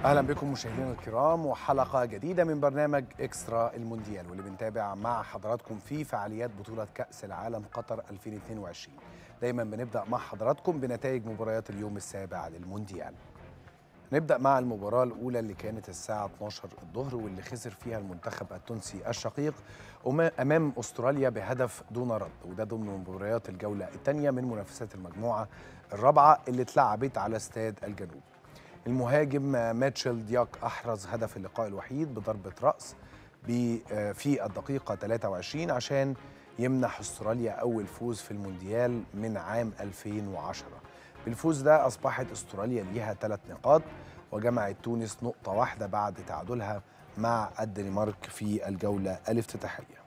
اهلا بكم مشاهدينا الكرام وحلقه جديده من برنامج اكسترا المونديال واللي بنتابع مع حضراتكم في فعاليات بطوله كاس العالم قطر 2022 دايما بنبدا مع حضراتكم بنتائج مباريات اليوم السابع للمونديال نبدا مع المباراه الاولى اللي كانت الساعه 12 الظهر واللي خسر فيها المنتخب التونسي الشقيق امام استراليا بهدف دون رد وده ضمن مباريات الجوله الثانيه من منافسات المجموعه الرابعه اللي اتلعبت على استاد الجنوب المهاجم ماتشل دياك احرز هدف اللقاء الوحيد بضربه راس في الدقيقه 23 عشان يمنح استراليا اول فوز في المونديال من عام 2010 بالفوز ده اصبحت استراليا ليها ثلاث نقاط وجمعت تونس نقطه واحده بعد تعادلها مع الدنمارك في الجوله الافتتاحيه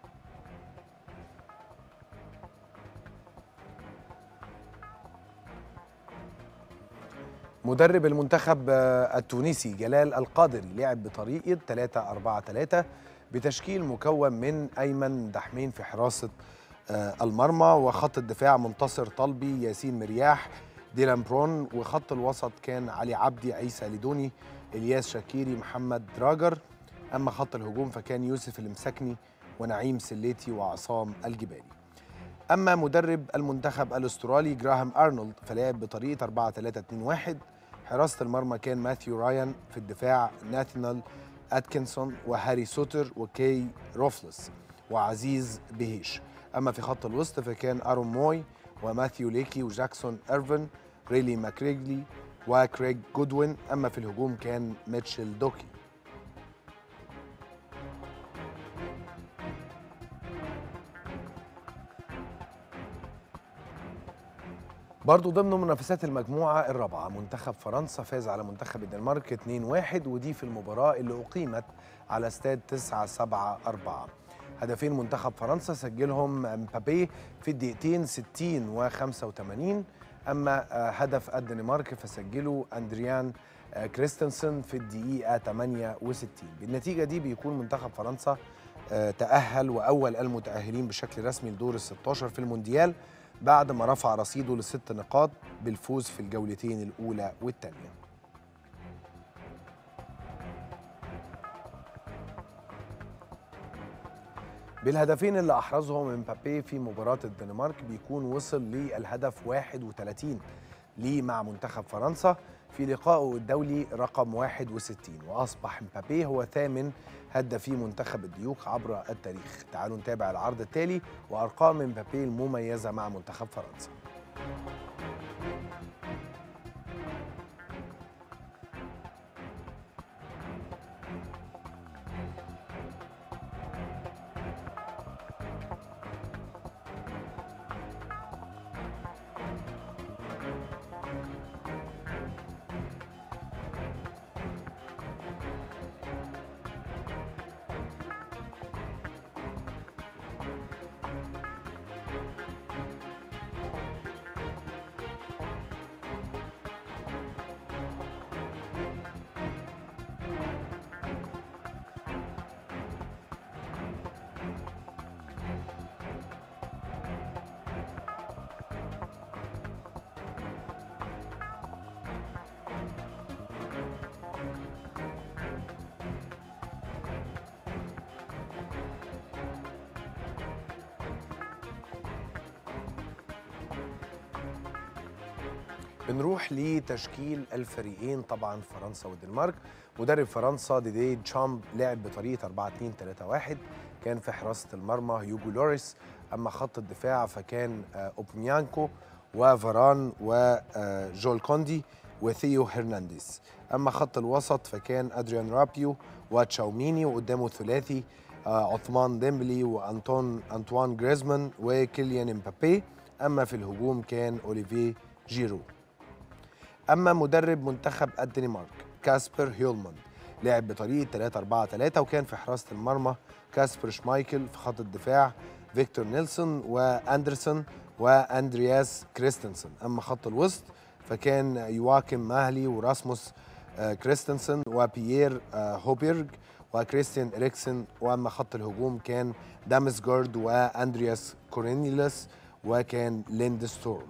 مدرب المنتخب التونسي جلال القادري لعب بطريقه 3 4 3 بتشكيل مكون من ايمن دحمين في حراسه المرمى وخط الدفاع منتصر طلبي ياسين مرياح ديلان برون وخط الوسط كان علي عبدي عيسى لدوني الياس شاكيري محمد دراجر اما خط الهجوم فكان يوسف المسكني ونعيم سليتي وعصام الجبالي اما مدرب المنتخب الاسترالي جراهام ارنولد فلعب بطريقه 4 3 2 1 حراسه المرمى كان ماثيو رايان في الدفاع ناثانال اتكنسون وهاري سوتر وكي روفلس وعزيز بهيش اما في خط الوسط فكان ارون موي وماثيو ليكي وجاكسون ايرفن ريلي ماكريجلي وكريج جودوين اما في الهجوم كان ميتشل دوكي برضو ضمن منافسات المجموعة الرابعة منتخب فرنسا فاز على منتخب الدنمارك 2-1 ودي في المباراة اللي أقيمت على استاد 9 7 4 هدفين منتخب فرنسا سجلهم مبابي في الدقيقتين 60 و 85 أما هدف الدنمارك فسجله أندريان كريستنسن في الدقيقة 68 بالنتيجة دي بيكون منتخب فرنسا تأهل وأول المتأهلين بشكل رسمي لدور ال 16 في المونديال بعد ما رفع رصيده لست نقاط بالفوز في الجولتين الأولى والثانية بالهدفين اللي أحرزهم امبابي في مباراة الدنمارك بيكون وصل للهدف 31 ليه مع منتخب فرنسا في لقائه الدولي رقم 61 وأصبح امبابي هو ثامن هدافي منتخب الديوك عبر التاريخ تعالوا نتابع العرض التالي وأرقام امبابي المميزة مع منتخب فرنسا بنروح لتشكيل الفريقين طبعا فرنسا والدنمارك مدرب فرنسا ديدي تشامب لعب بطريقه 4 2 3 1 كان في حراسه المرمى هيوجو لوريس اما خط الدفاع فكان اوبميانكو وفاران وجول كوندي وثيو هرنانديز اما خط الوسط فكان ادريان رابيو وتشاوميني وقدامه ثلاثي عثمان ديمبلي وانطون انطوان جريزمان وكيليان امبابي اما في الهجوم كان اوليفيه جيرو اما مدرب منتخب الدنمارك كاسبر هيولمان لعب بطريقه 3 4 3 وكان في حراسه المرمى كاسبر شمايكل في خط الدفاع فيكتور نيلسون واندرسون واندرياس كريستنسن اما خط الوسط فكان يواكم ماهلي وراسموس كريستنسن وبيير هوبيرج وكريستيان إريكسن وأما خط الهجوم كان دامسجارد وأندرياس كورينيلس وكان ليندستورم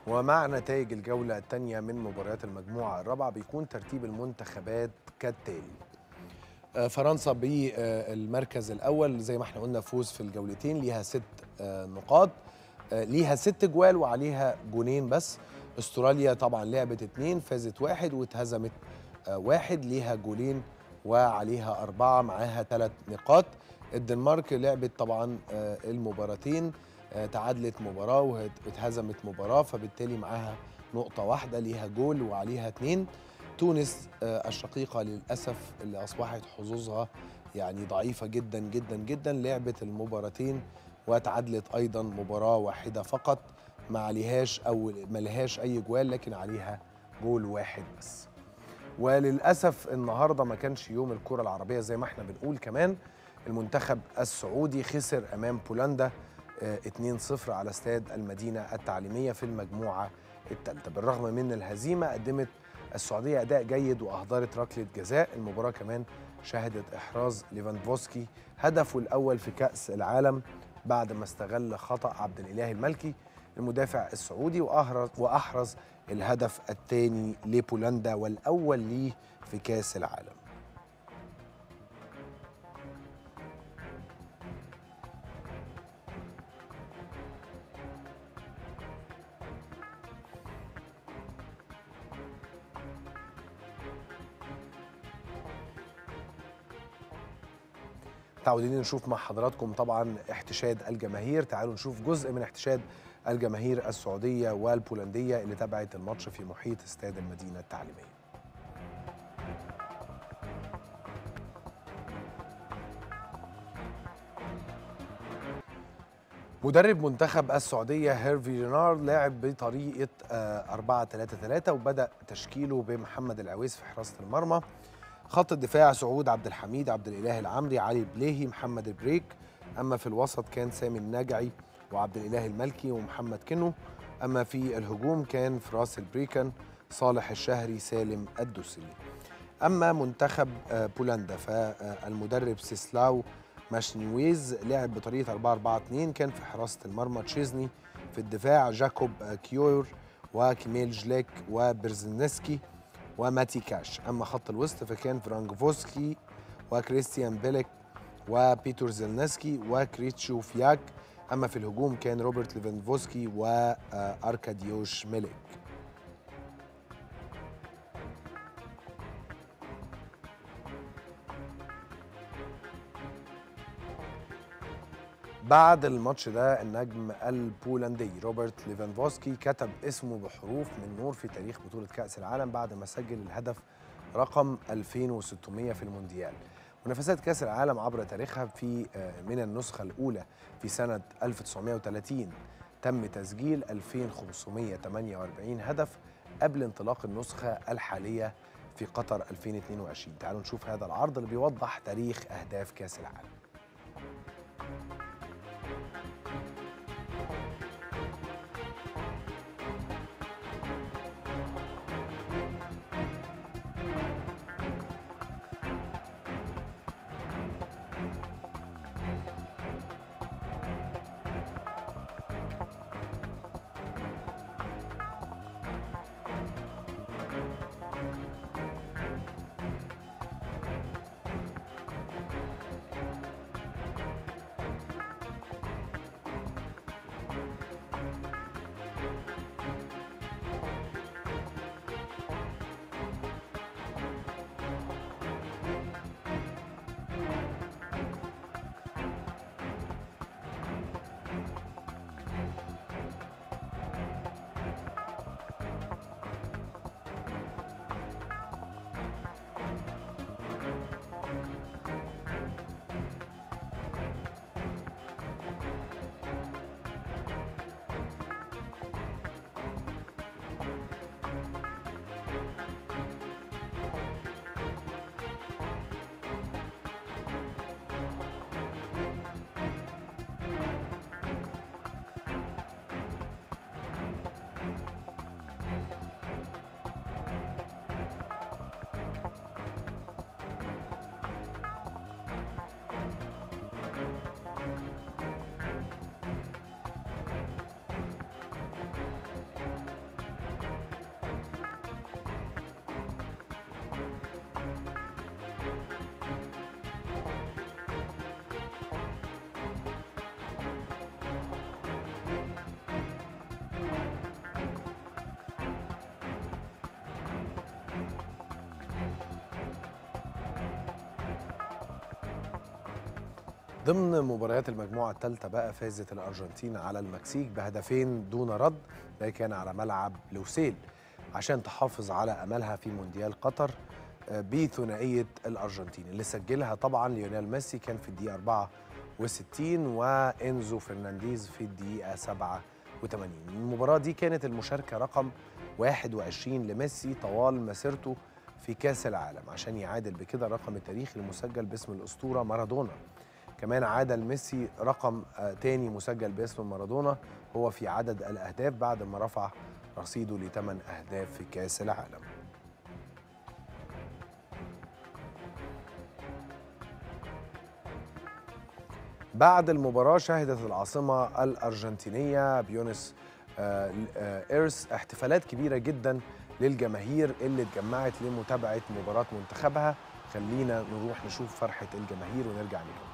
ومع نتائج الجولة الثانية من مباريات المجموعة الرابعة بيكون ترتيب المنتخبات كالتالي آه، فرنسا بالمركز الأول زي ما احنا قلنا فوز في الجولتين ليها ست آه، نقاط آه، ليها ست جوال وعليها جونين بس استراليا طبعا لعبت اتنين فازت واحد واتهزمت آه، واحد ليها جولين وعليها أربعة معاها ثلاث نقاط الدنمارك لعبت طبعا آه، المباراتين آه، تعادلت مباراة واتهزمت مباراة فبالتالي معاها نقطة واحدة ليها جول وعليها اتنين تونس آه، الشقيقة للأسف اللي أصبحت حظوظها يعني ضعيفة جدا جدا جدا لعبت المباراتين وتعادلت أيضا مباراة واحدة فقط ما عليهاش أو ما لهاش أي جوال لكن عليها جول واحد بس وللأسف النهاردة ما كانش يوم الكرة العربية زي ما احنا بنقول كمان المنتخب السعودي خسر أمام بولندا آه، 2-0 على استاد المدينة التعليمية في المجموعة الثالثة بالرغم من الهزيمة قدمت السعودية أداء جيد وأهدرت ركلة جزاء المباراة كمان شهدت إحراز ليفاندوفسكي هدفه الأول في كأس العالم بعد ما استغل خطأ عبد الإله الملكي المدافع السعودي وأحرز, وأحرز الهدف الثاني لبولندا والأول ليه في كأس العالم متعودين نشوف مع حضراتكم طبعا احتشاد الجماهير تعالوا نشوف جزء من احتشاد الجماهير السعودية والبولندية اللي تابعت الماتش في محيط استاد المدينة التعليمية مدرب منتخب السعودية هيرفي رينارد لاعب بطريقة 4 3 3 وبدأ تشكيله بمحمد العويس في حراسة المرمى خط الدفاع سعود عبد الحميد عبد الاله العمري علي البليهي محمد البريك اما في الوسط كان سامي النجعي وعبد الاله الملكي ومحمد كنو اما في الهجوم كان فراس البريكن صالح الشهري سالم الدوسري اما منتخب آه، بولندا فالمدرب سيسلاو ماشنيويز لعب بطريقه 4 4 2 كان في حراسه المرمى تشيزني في الدفاع جاكوب آه، كيور وكيميل جليك وبرزنسكي وماتي كاش اما خط الوسط فكان فرانكفوسكي وكريستيان بيلك وبيتر زيلنسكي وكريتشو فياك اما في الهجوم كان روبرت ليفاندوفسكي واركاديوش ميليك بعد الماتش ده النجم البولندي روبرت ليفاندوفسكي كتب اسمه بحروف من نور في تاريخ بطولة كأس العالم بعد ما سجل الهدف رقم 2600 في المونديال منافسات كأس العالم عبر تاريخها في آه، من النسخة الأولى في سنة 1930 تم تسجيل 2548 هدف قبل انطلاق النسخة الحالية في قطر 2022 تعالوا نشوف هذا العرض اللي بيوضح تاريخ أهداف كأس العالم ضمن مباريات المجموعة الثالثة بقى فازت الأرجنتين على المكسيك بهدفين دون رد ده كان على ملعب لوسيل عشان تحافظ على أملها في مونديال قطر آه، بثنائية الأرجنتين اللي سجلها طبعا ليونيل ميسي كان في الدقيقة 64 وإنزو فرنانديز في الدقيقة 87 المباراة دي كانت المشاركة رقم 21 لميسي طوال مسيرته في كأس العالم عشان يعادل بكده الرقم التاريخي المسجل باسم الأسطورة مارادونا كمان عادل ميسي رقم آه، تاني مسجل باسم مارادونا هو في عدد الأهداف بعد ما رفع رصيده لثمان أهداف في كأس العالم بعد المباراة شهدت العاصمة الأرجنتينية بيونس آه، آه، إيرس احتفالات كبيرة جدا للجماهير اللي اتجمعت لمتابعة مباراة منتخبها خلينا نروح نشوف فرحة الجماهير ونرجع نكمل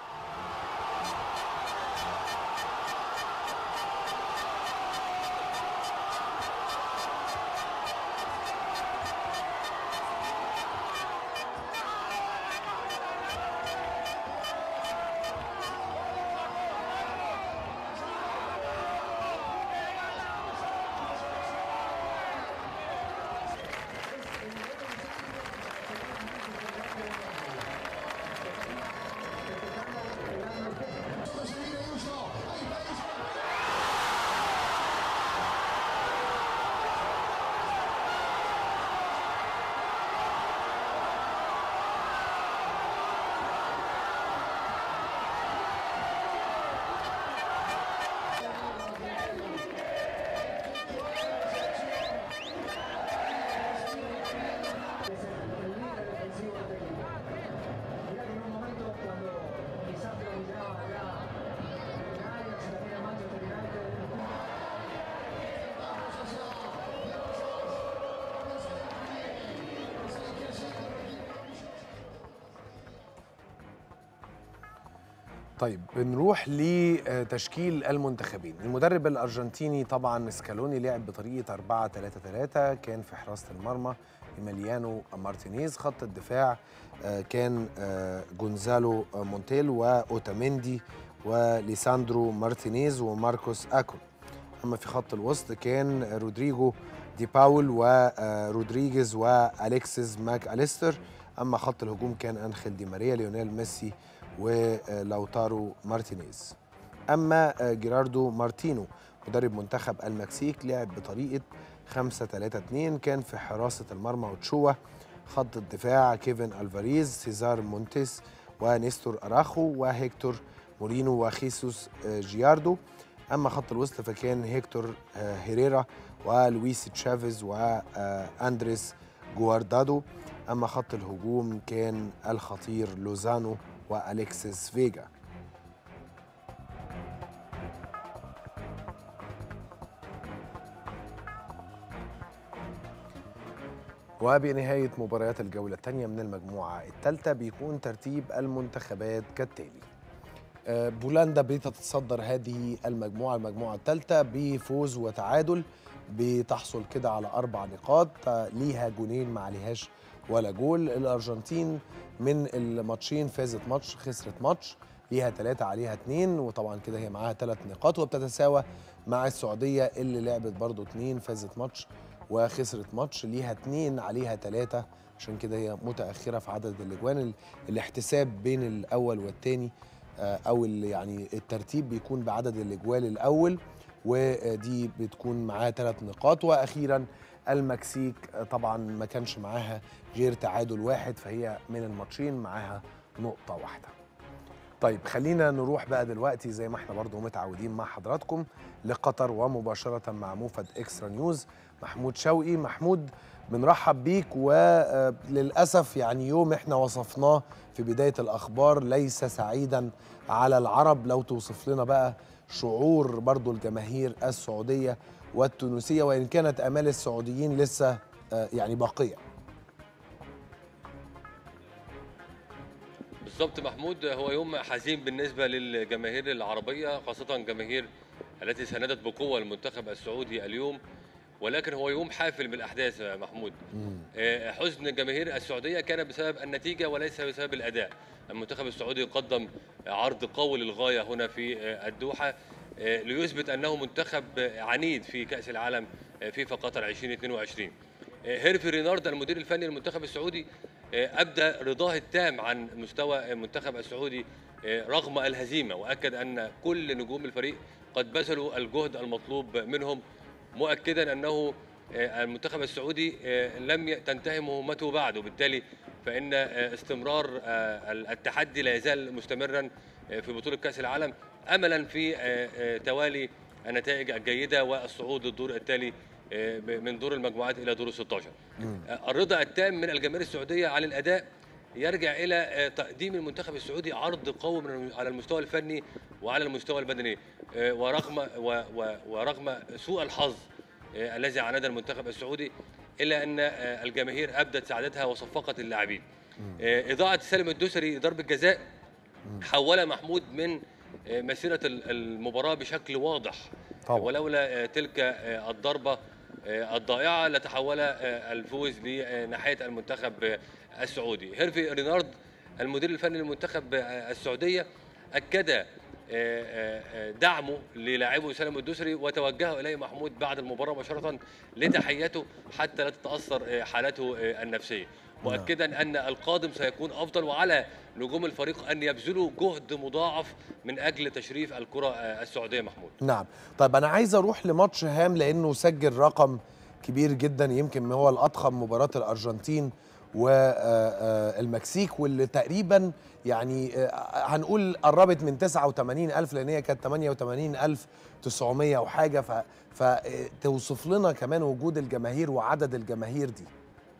طيب بنروح لتشكيل المنتخبين المدرب الارجنتيني طبعا سكالوني لعب بطريقه 4 3 3 كان في حراسه المرمى ايميليانو مارتينيز خط الدفاع آه، كان آه، جونزالو مونتيل واوتاميندي وليساندرو مارتينيز وماركوس اكون اما في خط الوسط كان رودريجو دي باول ورودريجيز واليكسيس ماك اليستر اما خط الهجوم كان انخيل دي ماريا ليونيل ميسي ولوتارو مارتينيز اما جيراردو مارتينو مدرب منتخب المكسيك لعب بطريقه 5 3 2 كان في حراسه المرمى وتشوا خط الدفاع كيفن الفاريز سيزار مونتيس ونيستور اراخو وهيكتور مورينو وخيسوس جياردو اما خط الوسط فكان هيكتور هيريرا ولويس تشافيز واندريس جواردادو اما خط الهجوم كان الخطير لوزانو واليكسيس فيجا وبنهاية مباريات الجولة الثانية من المجموعة الثالثة بيكون ترتيب المنتخبات كالتالي آه، بولندا بتتصدر هذه المجموعة المجموعة الثالثة بفوز وتعادل بتحصل كده على أربع نقاط آه، ليها جونين ما عليهاش ولا جول الأرجنتين من الماتشين فازت ماتش خسرت ماتش ليها ثلاثة عليها اثنين وطبعا كده هي معاها ثلاث نقاط وبتتساوى مع السعودية اللي لعبت برضو اثنين فازت ماتش وخسرت ماتش ليها اثنين عليها ثلاثة عشان كده هي متأخرة في عدد الاجوان الاحتساب بين الأول والثاني او يعني الترتيب بيكون بعدد الاجوال الاول ودي بتكون معاها ثلاث نقاط واخيرا المكسيك طبعا ما كانش معاها غير تعادل واحد فهي من الماتشين معاها نقطه واحده طيب خلينا نروح بقى دلوقتي زي ما احنا برضو متعودين مع حضراتكم لقطر ومباشره مع موفد اكسترا نيوز محمود شوقي محمود بنرحب بيك وللاسف يعني يوم احنا وصفناه في بدايه الاخبار ليس سعيدا على العرب لو توصف لنا بقى شعور برضو الجماهير السعوديه والتونسيه وان كانت امال السعوديين لسه يعني باقيه بالظبط محمود هو يوم حزين بالنسبه للجماهير العربيه خاصه جماهير التي ساندت بقوه المنتخب السعودي اليوم ولكن هو يوم حافل بالاحداث يا محمود آه، حزن جماهير السعوديه كان بسبب النتيجه وليس بسبب الاداء المنتخب السعودي قدم عرض قوي للغايه هنا في آه، الدوحه آه، ليثبت انه منتخب عنيد في كاس العالم آه، فيفا قطر 2022 آه، هيرفي رينارد المدير الفني للمنتخب السعودي آه، ابدى رضاه التام عن مستوى المنتخب السعودي آه، رغم الهزيمه واكد ان كل نجوم الفريق قد بذلوا الجهد المطلوب منهم مؤكدا انه آه، المنتخب السعودي آه، لم ي- تنتهي مهمته بعد وبالتالي فان آه، استمرار آه، التحدي لا يزال مستمرا آه، في بطوله كاس العالم املا في آه، آه، توالي النتائج الجيده والصعود للدور التالي آه، ب- من دور المجموعات الى دور ال 16 آه، الرضا التام من الجماهير السعوديه عن الاداء يرجع الى آه، تقديم المنتخب السعودي عرض قوي من- على المستوى الفني وعلى المستوى البدني آه، ورغم و- و- ورغم سوء الحظ آه، الذي عانده المنتخب السعودي الا ان آه، الجماهير ابدت سعادتها وصفقت اللاعبين آه، اضاعه سالم الدوسري ضربه جزاء حول محمود من آه، مسيره ال- المباراه بشكل واضح طبعا. ولولا آه، تلك آه، الضربه آه، الضائعه لتحول آه، الفوز لناحيه المنتخب آه، السعودي هيرفي رينارد المدير الفني للمنتخب آه، السعوديه اكد آه، آه، آه، دعمه للاعبه سالم الدوسري وتوجه اليه محمود بعد المباراه مباشره لتحيته حتى لا تتاثر آه، حالته آه، النفسيه مؤكدا ان القادم سيكون افضل وعلى نجوم الفريق ان يبذلوا جهد مضاعف من اجل تشريف الكره آه، السعوديه محمود نعم طيب انا عايز اروح لماتش هام لانه سجل رقم كبير جدا يمكن هو الاضخم مباراه الارجنتين والمكسيك واللي تقريبا يعني آه، هنقول قربت من 89 ألف لأن هي كانت 88 ألف 900 وحاجة ف- فتوصف لنا كمان وجود الجماهير وعدد الجماهير دي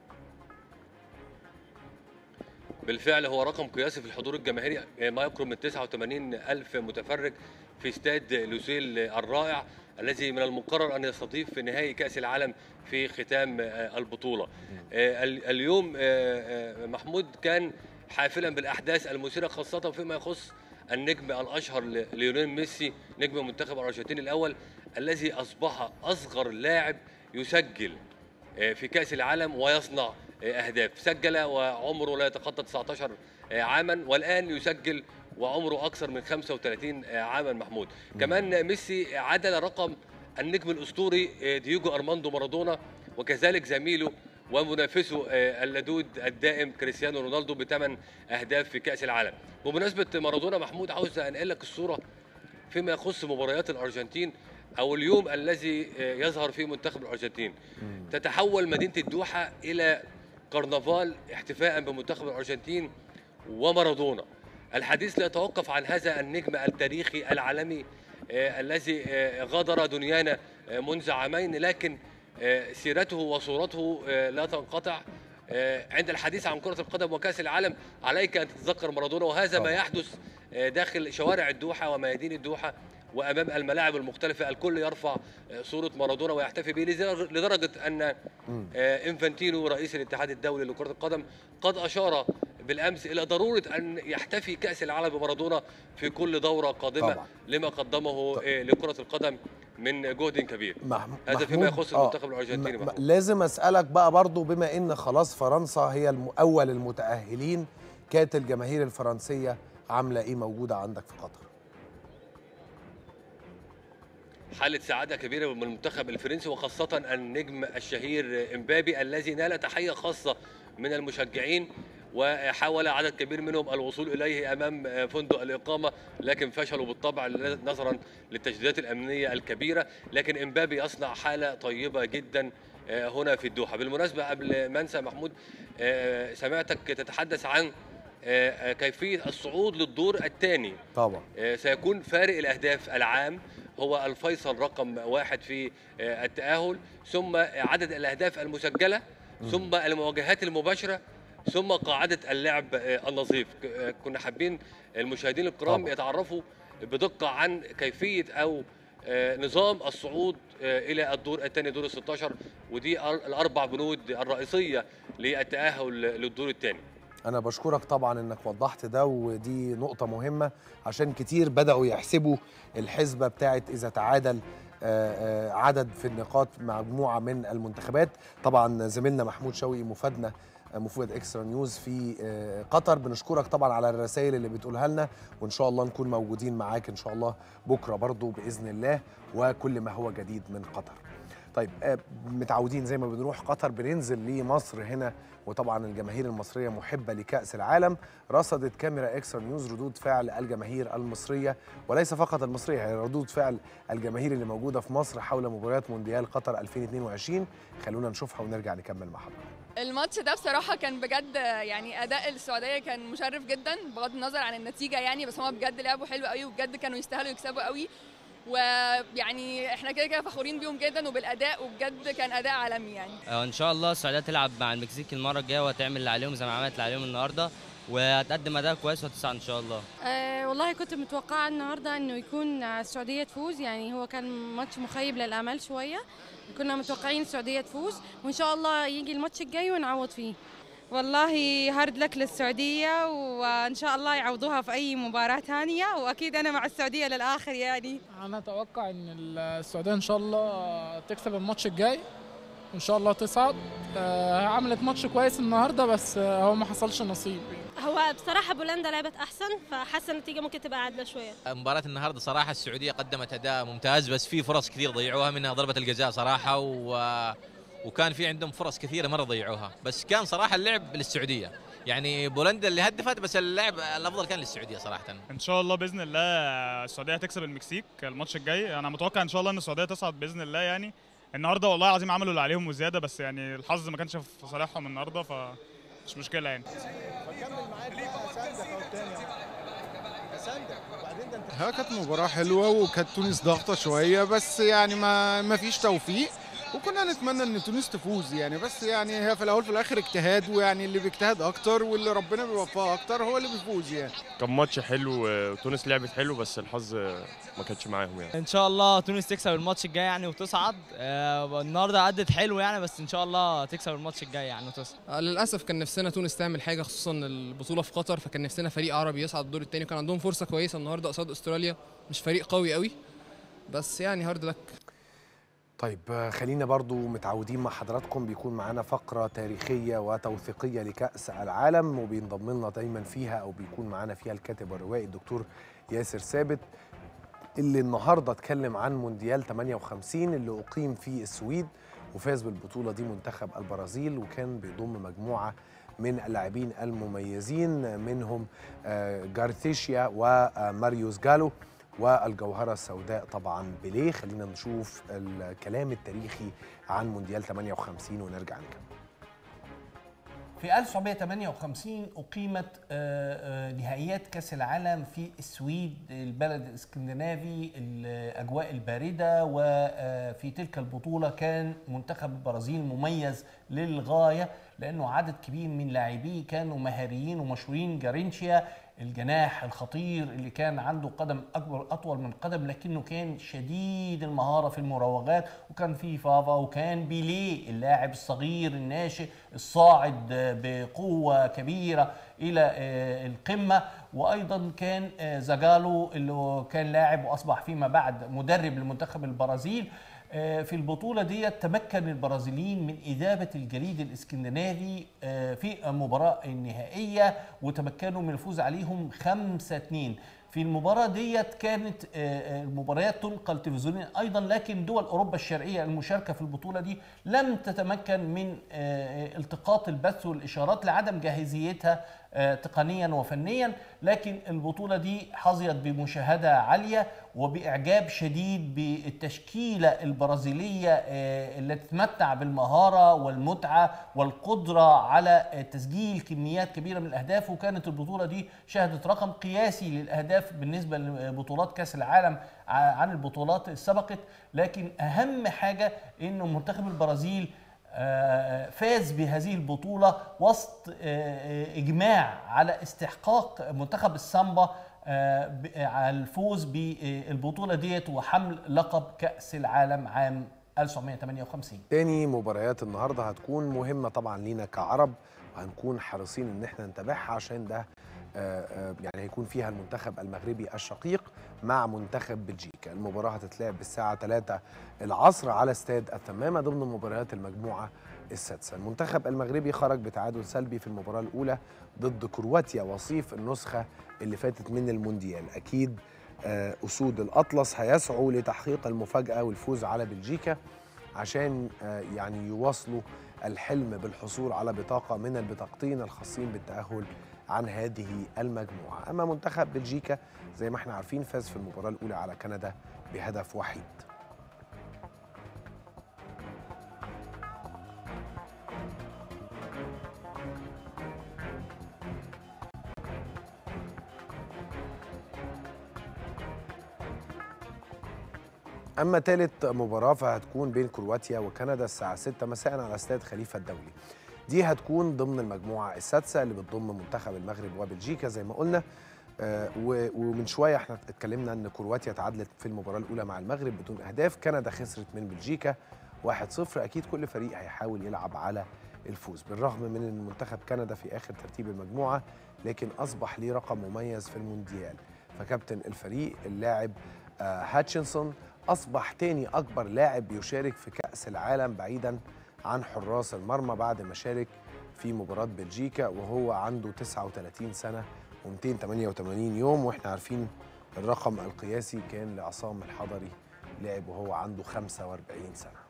بالفعل هو رقم قياسي في الحضور الجماهيري آه، ما يقرب من 89 ألف متفرج في استاد لوسيل الرائع الذي من المقرر أن يستضيف نهائي كأس العالم في ختام آه، البطولة آه، ال- اليوم آه، آه، محمود كان حافلا بالأحداث المثيرة خاصة فيما يخص النجم الأشهر ل- ليونيل ميسي نجم منتخب الأرجنتين الأول الذي أصبح أصغر لاعب يسجل في كأس العالم ويصنع أهداف سجل وعمره لا يتخطى 19 عاما والآن يسجل وعمره أكثر من 35 عاما محمود كمان ميسي عدل رقم النجم الأسطوري دييجو أرماندو مارادونا وكذلك زميله ومنافسه اللدود الدائم كريستيانو رونالدو بثمان أهداف في كأس العالم بمناسبة مارادونا محمود عاوز أنقل لك الصورة فيما يخص مباريات الارجنتين او اليوم الذي يظهر فيه منتخب الارجنتين تتحول مدينه الدوحه الى كرنفال احتفاء بمنتخب الارجنتين ومارادونا الحديث لا يتوقف عن هذا النجم التاريخي العالمي آه، الذي آه، غادر دنيانا آه، منذ عامين لكن آه، سيرته وصورته آه، لا تنقطع آه، عند الحديث عن كرة القدم وكأس العالم عليك أن تتذكر مارادونا وهذا ما طبعا. يحدث آه، داخل شوارع الدوحة وميادين الدوحة وأمام الملاعب المختلفة الكل يرفع آه، صورة مارادونا ويحتفي به لدرجة- لدرجة أن آه، إنفانتينو رئيس الاتحاد الدولي لكرة القدم قد أشار بالأمس إلى ضرورة أن يحتفي كأس العالم بمارادونا في كل دورة قادمة طبعا. لما قدمه آه، لكرة القدم من جهد كبير مح- هذا فيما محمود، يخص آه، المنتخب الأرجنتيني م- م- محمود. لازم اسالك بقى برضو بما ان خلاص فرنسا هي الم- اول المتاهلين كانت الجماهير الفرنسيه عامله ايه موجوده عندك في قطر حالة سعادة كبيرة من المنتخب الفرنسي وخاصة النجم الشهير امبابي الذي نال تحية خاصة من المشجعين وحاول عدد كبير منهم الوصول إليه أمام فندق الإقامة لكن فشلوا بالطبع نظرا للتجديدات الأمنية الكبيرة لكن امبابي يصنع حالة طيبة جدا هنا في الدوحة بالمناسبة قبل ما انسى محمود سمعتك تتحدث عن كيفية الصعود للدور الثاني طبعا سيكون فارق الأهداف العام هو الفيصل رقم واحد في التأهل ثم عدد الأهداف المسجلة ثم المواجهات المباشرة ثم قاعدة اللعب النظيف كنا حابين المشاهدين الكرام طبعا. يتعرفوا بدقة عن كيفية أو نظام الصعود إلى الدور الثاني دور ال 16 ودي الأربع بنود الرئيسية للتأهل للدور الثاني انا بشكرك طبعا انك وضحت ده ودي نقطه مهمه عشان كتير بداوا يحسبوا الحسبه بتاعت اذا تعادل آه، آه، عدد في النقاط مجموعه من المنتخبات طبعا زميلنا محمود شوقي مفادنا آه، مفيد اكسترا نيوز في آه، قطر بنشكرك طبعا على الرسائل اللي بتقولها لنا وان شاء الله نكون موجودين معاك ان شاء الله بكره برضو باذن الله وكل ما هو جديد من قطر طيب آه، متعودين زي ما بنروح قطر بننزل لمصر هنا وطبعا الجماهير المصريه محبه لكاس العالم رصدت كاميرا اكسترا نيوز ردود فعل الجماهير المصريه وليس فقط المصريه هي ردود فعل الجماهير اللي موجوده في مصر حول مباريات مونديال قطر 2022 خلونا نشوفها ونرجع نكمل مع حضرتك الماتش ده بصراحة كان بجد يعني أداء السعودية كان مشرف جدا بغض النظر عن النتيجة يعني بس هما بجد لعبوا حلو قوي وبجد كانوا يستاهلوا يكسبوا قوي ويعني احنا كده كده فخورين بيهم جدا وبالأداء وبجد كان أداء عالمي يعني آه، ان شاء الله السعوديه تلعب مع المكسيك المره الجايه وهتعمل اللي عليهم زي ما عملت اللي عليهم النهارده وهتقدم اداء كويس وهتصعد ان شاء الله أه والله كنت متوقعة النهاردة انه يكون السعودية تفوز يعني هو كان ماتش مخيب للامال شوية كنا متوقعين السعودية تفوز وان شاء الله يجي الماتش الجاي ونعوض فيه والله هارد لك للسعودية وان شاء الله يعوضوها في اي مباراة ثانية واكيد انا مع السعودية للاخر يعني انا اتوقع ان السعوديه ان شاء الله تكسب الماتش الجاي وان شاء الله تصعد آه، عملت ماتش كويس النهارده بس آه، هو ما حصلش نصيب هو بصراحة بولندا لعبت أحسن فحاسة النتيجة ممكن تبقى عادلة شوية مباراة النهارده صراحة السعودية قدمت أداء ممتاز بس في فرص كثير ضيعوها منها ضربة الجزاء صراحة و... وكان في عندهم فرص كثيرة مرة ضيعوها بس كان صراحة اللعب للسعودية يعني بولندا اللي هدفت بس اللعب الأفضل كان للسعودية صراحة ان شاء الله باذن الله السعوديه هتكسب المكسيك الماتش الجاي انا متوقع ان شاء الله ان السعوديه تصعد باذن الله يعني النهارده والله العظيم عملوا اللي عليهم وزياده بس يعني الحظ ما كانش في صالحهم النهارده فمش مشكله يعني ها كانت مباراة حلوة وكانت تونس ضاغطة شوية بس يعني ما ما فيش توفيق وكنا نتمنى ان تونس تفوز يعني بس يعني هي في الاول في الاخر اجتهاد ويعني اللي بيجتهد اكتر واللي ربنا بيوفقه اكتر هو اللي بيفوز يعني كان ماتش حلو وتونس لعبت حلو بس الحظ ما كانش معاهم يعني ان شاء الله تونس تكسب الماتش الجاي يعني وتصعد آه، النهارده عدت حلو يعني بس ان شاء الله تكسب الماتش الجاي يعني وتصعد آه، للاسف كان نفسنا تونس تعمل حاجه خصوصا البطوله في قطر فكان نفسنا فريق عربي يصعد الدور الثاني كان عندهم فرصه كويسه النهارده قصاد استراليا مش فريق قوي قوي بس يعني هارد لك طيب آه، خلينا برضو متعودين مع حضراتكم بيكون معانا فقرة تاريخية وتوثيقية لكأس العالم وبينضم لنا دايما فيها أو بيكون معانا فيها الكاتب والروائي الدكتور ياسر ثابت اللي النهاردة اتكلم عن مونديال 58 اللي أقيم في السويد وفاز بالبطولة دي منتخب البرازيل وكان بيضم مجموعة من اللاعبين المميزين منهم آه، جارثيشيا وماريوس جالو والجوهرة السوداء طبعا بيليه خلينا نشوف الكلام التاريخي عن مونديال 58 ونرجع نكمل في 1958 أقيمت آه، آه، نهائيات كأس العالم في السويد البلد الاسكندنافي الأجواء الباردة وفي تلك البطولة كان منتخب البرازيل مميز للغاية لأنه عدد كبير من لاعبيه كانوا مهاريين ومشهورين جارينشيا الجناح الخطير اللي كان عنده قدم اكبر اطول من قدم لكنه كان شديد المهاره في المراوغات وكان في فافا وكان بيليه اللاعب الصغير الناشئ الصاعد بقوه كبيره الى آه، القمه وايضا كان آه، زاجالو اللي كان لاعب واصبح فيما بعد مدرب لمنتخب البرازيل آه، في البطولة دي تمكن البرازيليين من إذابة الجليد الإسكندنافي آه، في المباراة النهائية وتمكنوا من الفوز عليهم 5-2 في المباراة ديت كانت آه، آه، المباريات تنقل تلفزيونيا أيضا لكن دول أوروبا الشرقية المشاركة في البطولة دي لم تتمكن من آه، آه، التقاط البث والإشارات لعدم جاهزيتها آه، تقنيا وفنيا لكن البطولة دي حظيت بمشاهدة عالية وبإعجاب شديد بالتشكيلة البرازيلية آه، التي تتمتع بالمهارة والمتعة والقدرة على آه، تسجيل كميات كبيرة من الأهداف وكانت البطولة دي شهدت رقم قياسي للأهداف بالنسبة لبطولات كأس العالم ع- عن البطولات السبقت لكن أهم حاجة إنه منتخب البرازيل آه، فاز بهذه البطولة وسط آه، آه، إجماع على استحقاق منتخب السامبا آه، ب- آه، على الفوز بالبطولة ديت وحمل لقب كأس العالم عام 1958 تاني مباريات النهارده هتكون مهمه طبعا لينا كعرب وهنكون حريصين ان احنا نتابعها عشان ده آه، آه، يعني هيكون فيها المنتخب المغربي الشقيق مع منتخب بلجيكا المباراة هتتلعب بالساعة 3 العصر على استاد الثمامة ضمن مباريات المجموعة السادسة المنتخب المغربي خرج بتعادل سلبي في المباراة الأولى ضد كرواتيا وصيف النسخة اللي فاتت من المونديال أكيد آه، أسود الأطلس هيسعوا لتحقيق المفاجأة والفوز على بلجيكا عشان آه، يعني يواصلوا الحلم بالحصول على بطاقة من البطاقتين الخاصين بالتأهل عن هذه المجموعة أما منتخب بلجيكا زي ما احنا عارفين فاز في المباراة الأولى على كندا بهدف وحيد اما ثالث مباراه فهتكون بين كرواتيا وكندا الساعه 6 مساء على استاد خليفه الدولي دي هتكون ضمن المجموعه السادسه اللي بتضم منتخب المغرب وبلجيكا زي ما قلنا آه، و- ومن شويه احنا اتكلمنا ان كرواتيا تعادلت في المباراه الاولى مع المغرب بدون اهداف كندا خسرت من بلجيكا 1-0 اكيد كل فريق هيحاول يلعب على الفوز بالرغم من ان منتخب كندا في اخر ترتيب المجموعه لكن اصبح ليه رقم مميز في المونديال فكابتن الفريق اللاعب آه، هاتشنسون اصبح تاني اكبر لاعب يشارك في كاس العالم بعيدا عن حراس المرمى بعد ما شارك في مباراه بلجيكا وهو عنده 39 سنه و288 يوم واحنا عارفين الرقم القياسي كان لعصام الحضري لعب وهو عنده 45 سنه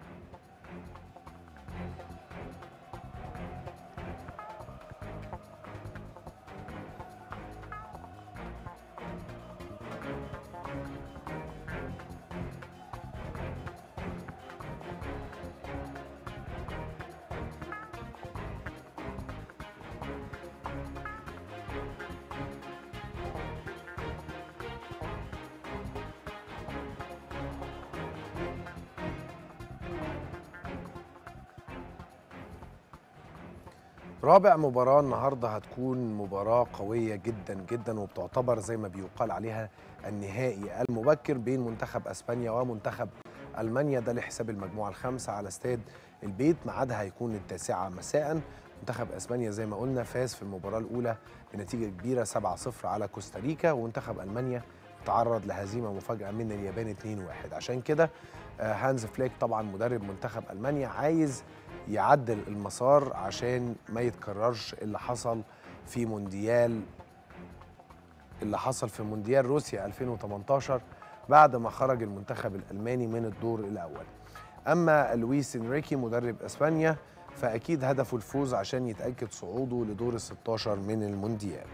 رابع مباراة النهاردة هتكون مباراة قوية جدا جدا وبتعتبر زي ما بيقال عليها النهائي المبكر بين منتخب اسبانيا ومنتخب المانيا ده لحساب المجموعة الخامسة على استاد البيت ميعادها هيكون التاسعة مساء منتخب اسبانيا زي ما قلنا فاز في المباراة الأولى بنتيجة كبيرة 7-0 على كوستاريكا ومنتخب المانيا تعرض لهزيمة مفاجئة من اليابان 2-1 عشان كده آه، هانز فليك طبعا مدرب منتخب المانيا عايز يعدل المسار عشان ما يتكررش اللي حصل في مونديال اللي حصل في مونديال روسيا 2018 بعد ما خرج المنتخب الالماني من الدور الاول اما لويس انريكي مدرب اسبانيا فاكيد هدفه الفوز عشان يتاكد صعوده لدور ال 16 من المونديال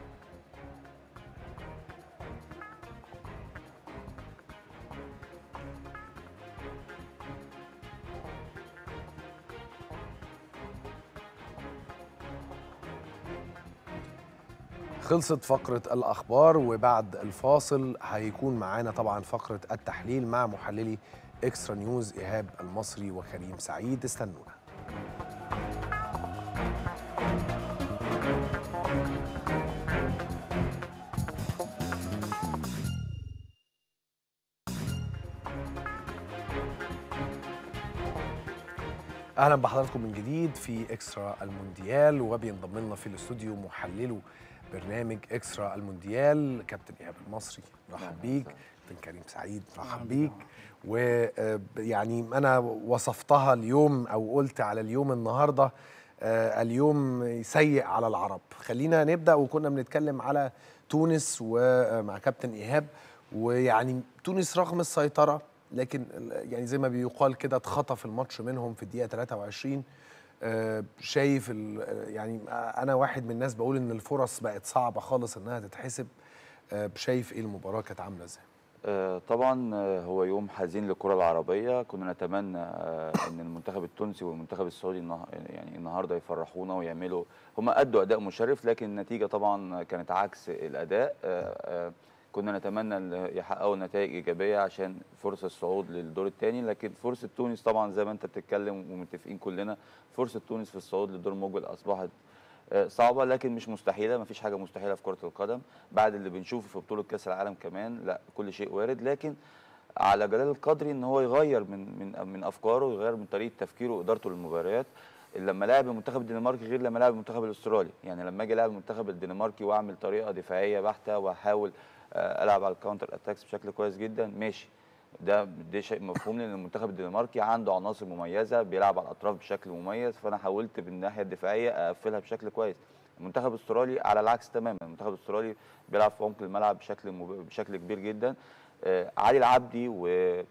خلصت فقرة الأخبار وبعد الفاصل هيكون معانا طبعا فقرة التحليل مع محللي إكسترا نيوز إيهاب المصري وكريم سعيد استنونا اهلا بحضراتكم من جديد في اكسترا المونديال وبينضم لنا في الاستوديو محلله برنامج اكسترا المونديال كابتن ايهاب المصري مرحب بيك كابتن كريم سعيد مرحب بيك ويعني انا وصفتها اليوم او قلت على اليوم النهارده آه، اليوم سيء على العرب خلينا نبدا وكنا بنتكلم على تونس ومع كابتن ايهاب ويعني تونس رغم السيطره لكن ال- يعني زي ما بيقال كده اتخطف الماتش منهم في الدقيقه 23 آه، شايف ال- يعني انا واحد من الناس بقول ان الفرص بقت صعبه خالص انها تتحسب آه، شايف ايه المباراه كانت عامله ازاي آه، طبعا آه، هو يوم حزين للكرة العربية كنا نتمنى آه، ان المنتخب التونسي والمنتخب السعودي النه- يعني النهارده يفرحونا ويعملوا هم ادوا اداء مشرف لكن النتيجة طبعا كانت عكس الاداء آه، آه، كنا نتمنى ان يحققوا نتائج ايجابية عشان فرصة الصعود للدور الثاني لكن فرصة تونس طبعا زي ما انت بتتكلم ومتفقين كلنا فرصة تونس في الصعود للدور المقبل اصبحت آه، صعبه لكن مش مستحيله مفيش حاجه مستحيله في كره القدم بعد اللي بنشوفه في بطوله كاس العالم كمان لا كل شيء وارد لكن على جلال القدري ان هو يغير من من من افكاره ويغير من طريقه تفكيره وادارته للمباريات لما لاعب المنتخب الدنماركي غير لما لاعب المنتخب الاسترالي يعني لما اجي لاعب المنتخب الدنماركي واعمل طريقه دفاعيه بحته واحاول آه، العب على الكاونتر اتاكس بشكل كويس جدا ماشي ده ده شيء مفهوم لان المنتخب الدنماركي عنده عناصر مميزه بيلعب على الاطراف بشكل مميز فانا حاولت بالناحيه الدفاعيه اقفلها بشكل كويس المنتخب الاسترالي على العكس تماما المنتخب الاسترالي بيلعب في عمق الملعب بشكل مب... بشكل كبير جدا آه، علي العبدي و...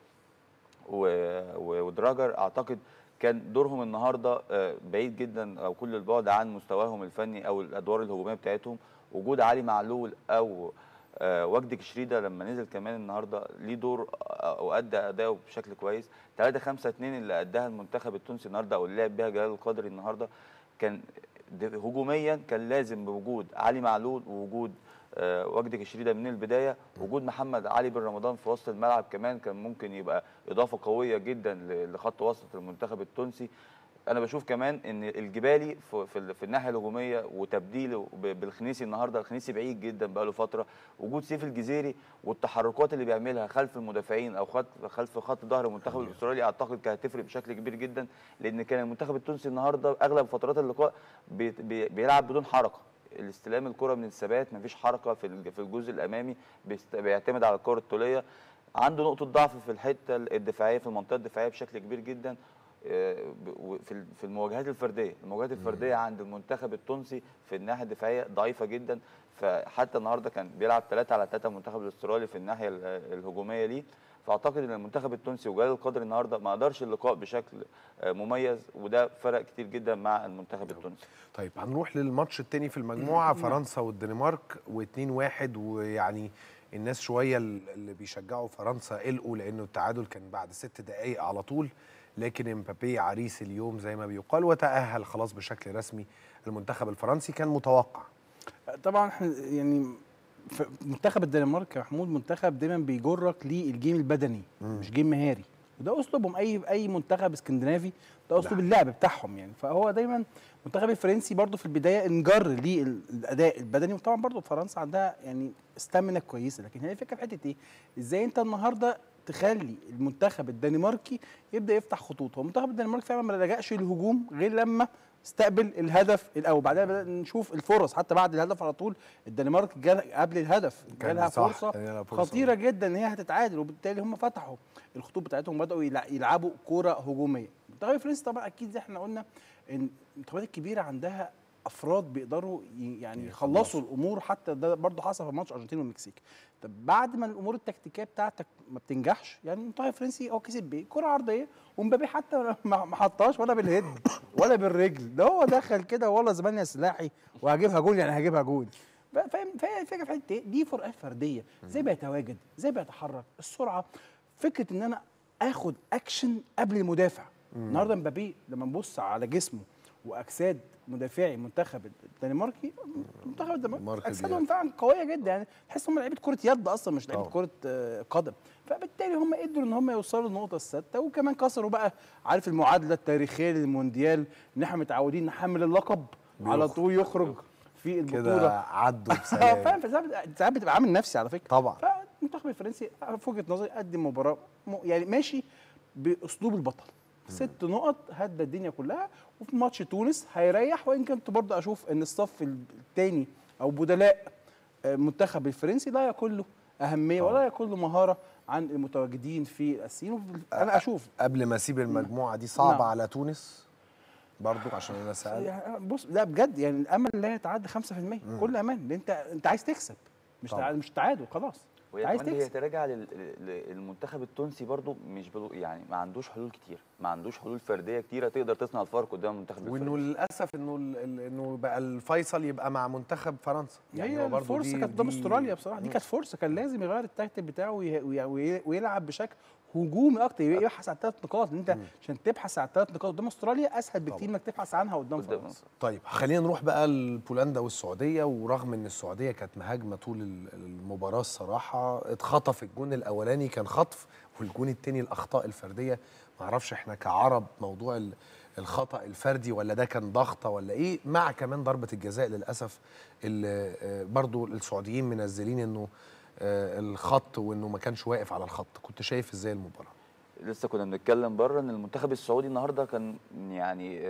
و... و... ودراجر اعتقد كان دورهم النهارده آه، بعيد جدا او كل البعد عن مستواهم الفني او الادوار الهجوميه بتاعتهم وجود علي معلول او آه، وجدي كشريده لما نزل كمان النهارده ليه دور آه، او ادى اداؤه بشكل كويس 3 5 2 اللي اداها المنتخب التونسي النهارده او اللي لعب بيها جلال القادري النهارده كان د- هجوميا كان لازم بوجود علي معلول ووجود آه، وجدي كشريده من البدايه وجود محمد علي بن رمضان في وسط الملعب كمان كان ممكن يبقى اضافه قويه جدا ل- لخط وسط المنتخب التونسي انا بشوف كمان ان الجبالي في, في, ال- في الناحيه الهجوميه وتبديله ب- بالخنيسي النهارده الخنيسي بعيد جدا بقى له فتره وجود سيف الجزيري والتحركات اللي بيعملها خلف المدافعين او خلف خلف خط ظهر المنتخب الاسترالي اعتقد كانت هتفرق بشكل كبير جدا لان كان المنتخب التونسي النهارده اغلب فترات اللقاء بي بي بيلعب بدون حركه الاستلام الكره من الثبات مفيش حركه في الج- في الجزء الامامي بيست- بيعتمد على الكره الطوليه عنده نقطه ضعف في الحته الدفاعيه في المنطقه الدفاعيه بشكل كبير جدا آه، ب- و- في ال- في المواجهات الفرديه المواجهات الفرديه عند المنتخب التونسي في الناحيه الدفاعيه ضعيفه جدا فحتى النهارده كان بيلعب 3 على 3 المنتخب الاسترالي في الناحيه ال- الهجوميه ليه فاعتقد ان المنتخب التونسي وجلال القادر النهارده ما قدرش اللقاء بشكل آه، مميز وده فرق كتير جدا مع المنتخب التونسي طيب هنروح للماتش التاني في المجموعه فرنسا والدنمارك و2 1 ويعني الناس شويه اللي بيشجعوا فرنسا قلقوا لانه التعادل كان بعد ست دقائق على طول لكن امبابي عريس اليوم زي ما بيقال وتاهل خلاص بشكل رسمي المنتخب الفرنسي كان متوقع طبعا احنا يعني ف- منتخب الدنمارك يا محمود منتخب دايما بيجرك للجيم البدني مش جيم مهاري وده اسلوبهم اي اي منتخب اسكندنافي ده اسلوب اللعب بتاعهم يعني فهو دايما المنتخب الفرنسي برضو في البدايه انجر للاداء البدني وطبعا برضو فرنسا عندها يعني استامنا كويسه لكن هي الفكره في حته ايه؟ ازاي انت النهارده تخلي المنتخب الدنماركي يبدا يفتح خطوط هو المنتخب الدنماركي فعلا ما لجاش للهجوم غير لما استقبل الهدف الاول بعدها بدأنا نشوف الفرص حتى بعد الهدف على طول الدنمارك جال قبل الهدف كان جالها صح، فرصه, كان لها فرصة. خطيره جدا ان هي هتتعادل وبالتالي هم فتحوا الخطوط بتاعتهم بداوا يلع- يلعبوا كوره هجوميه المنتخب الفرنسي طبعا اكيد زي احنا قلنا ان المنتخبات الكبيره عندها افراد بيقدروا ي- يعني يخلصوا الامور حتى ده برضه حصل في ماتش الارجنتين والمكسيك طب بعد ما الامور التكتيكيه بتاعتك ما بتنجحش يعني المنتخب الفرنسي هو كسب بايه؟ كره عرضيه ومبابي حتى ما ما حطهاش ولا بالهيد ولا بالرجل ده هو دخل كده والله زمان يا سلاحي وهجيبها جول يعني هجيبها جول ف- فاهم فهي الفكره في حته ايه؟ دي فروقات فرديه ازاي بيتواجد ازاي بيتحرك السرعه فكره ان انا اخد اكشن قبل المدافع مم. النهارده مبابي لما نبص على جسمه واجساد مدافعي المنتخب الدنماركي منتخب الدنمارك مارك اجسادهم دياز. فعلا قويه جدا يعني تحس هم لعيبه كره يد اصلا مش لعيبه كره آه، قدم فبالتالي هم قدروا ان هم يوصلوا للنقطه السادسه وكمان كسروا بقى عارف المعادله التاريخيه للمونديال ان احنا متعودين نحمل اللقب على بيخرج. طول يخرج في البطوله كده عدوا اه بسلام فاهم فساعات ساعات بتبقى عامل نفسي على فكره طبعا فالمنتخب الفرنسي في وجهه نظري قدم مباراه م- يعني ماشي باسلوب البطل ست نقط هدى الدنيا كلها وفي ماتش تونس هيريح وان كنت برضه اشوف ان الصف الثاني او بدلاء آه، المنتخب الفرنسي لا يكون له اهميه ولا يكون له مهاره عن المتواجدين في السين وفي- انا اشوف قبل ما اسيب المجموعه دي صعبه نعم. على تونس برضو عشان انا سالت يعني بص لا بجد يعني الامل لا يتعدى 5% كل امان لان انت انت عايز تكسب مش طبعا. تعادل مش تعادل خلاص وهي عايز كمان تكسب بيتراجع لل- لل- للمنتخب التونسي برضو مش بلو يعني ما عندوش حلول كتير ما عندوش حلول فرديه كتيره تقدر تصنع الفرق قدام المنتخب وانه الفرنسي للاسف انه ال- ال- انه بقى الفيصل يبقى مع منتخب فرنسا هي هو برضو الفرصه دي- كانت قدام دي- استراليا بصراحه دي كانت فرصه كان لازم يغير التكتيك بتاعه وي- وي- وي- ويلعب بشكل هجومي اكتر يبحث عن ثلاث نقاط لان انت عشان تبحث عن ثلاث نقاط قدام استراليا اسهل بكتير انك تبحث عنها قدام فرنسا طيب خلينا نروح بقى لبولندا والسعوديه ورغم ان السعوديه كانت مهاجمه طول ال- المباراه الصراحه اتخطف الجون الاولاني كان خطف والجون الثاني الاخطاء الفرديه ما اعرفش احنا كعرب موضوع ال- الخطا الفردي ولا ده كان ضغطه ولا ايه مع كمان ضربه الجزاء للاسف اللي آه، برضو السعوديين منزلين انه آه، الخط وانه ما كانش واقف على الخط كنت شايف ازاي المباراه لسه كنا بنتكلم بره ان المنتخب السعودي النهارده كان يعني